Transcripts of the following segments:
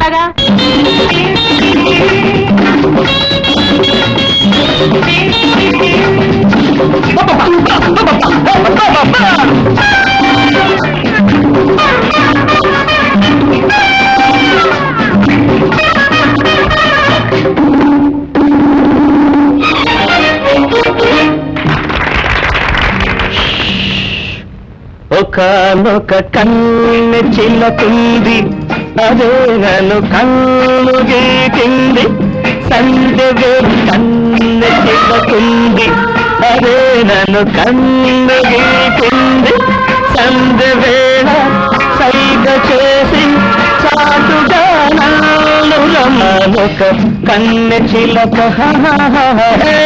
చెప్తాగా ఒకనొక కన్ను చిల్లకుంది అదే నన్ను కన్ను గీటింది సందెవే కన్ను చిల్లకుంది అదే నన్ను కన్ను గీటింది సందెవేళ సైగ చేసి చాటుగా నన్ను రమ్మనొక కన్నె చిలక హ హ హ హే.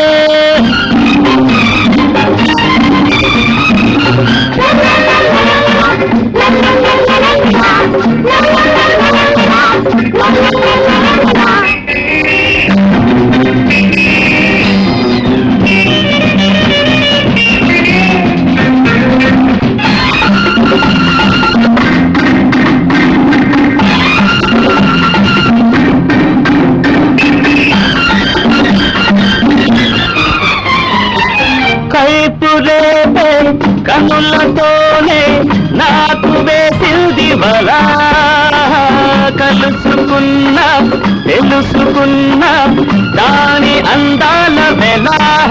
కైపురేపే కనులతోనే నాకు వేసింది వల కలుసుకున్నా తెలుసుకున్నా దాని అందాల వెల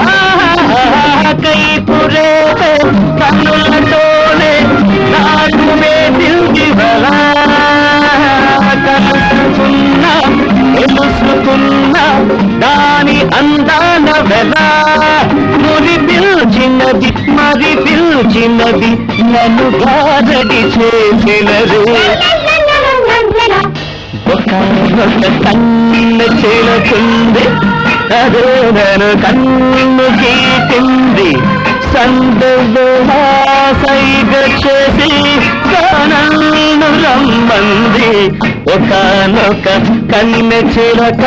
కైపురేపే కనులతోనే నాకు వేసింది వల కలుసుకున్నా తెలుసుకున్నా దాని అందాల వెల మురి పిలిచినది మరి పిలిచినది నన్ను గారడి చేసినది ఒక ఒక కన్ను చేరుతుంది అదే నన్ను కన్ను గీటింది సందర్భ సైగ చేసి నన్ను రమ్మంది ఒకనొక కన్ను చిలక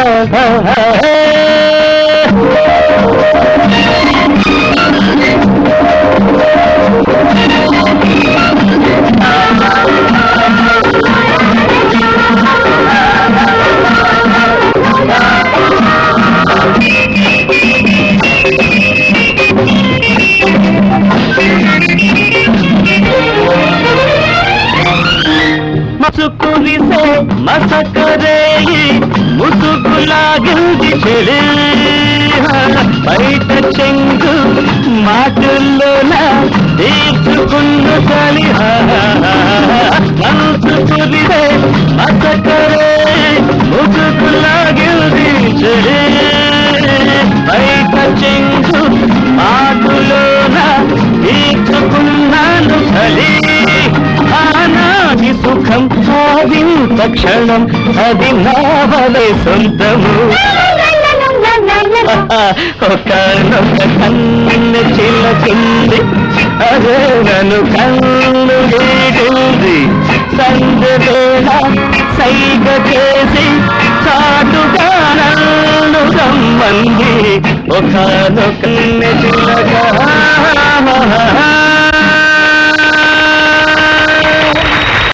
మసుకురిసే మసకరేయి ముసుగులాగింది చెడు బయట చెంగు మాటల్లోన తీర్చుకున్న చలి మనసుకురిసే మసకరే ముసుగులాగింది చెడు బయట చెంగు మాటలోన తీర్చుకున్నాను చలి ఆనాటి సుఖం సాధింత క్షణం అది నావలే సొంతము ఒకనొక కన్ను చిల్లకింది అదే నన్ను కన్ను వీడింది సందేళ సైగ చేసి చాటుగా నన్ను రమ్మంది ఒకనొక చిల్లక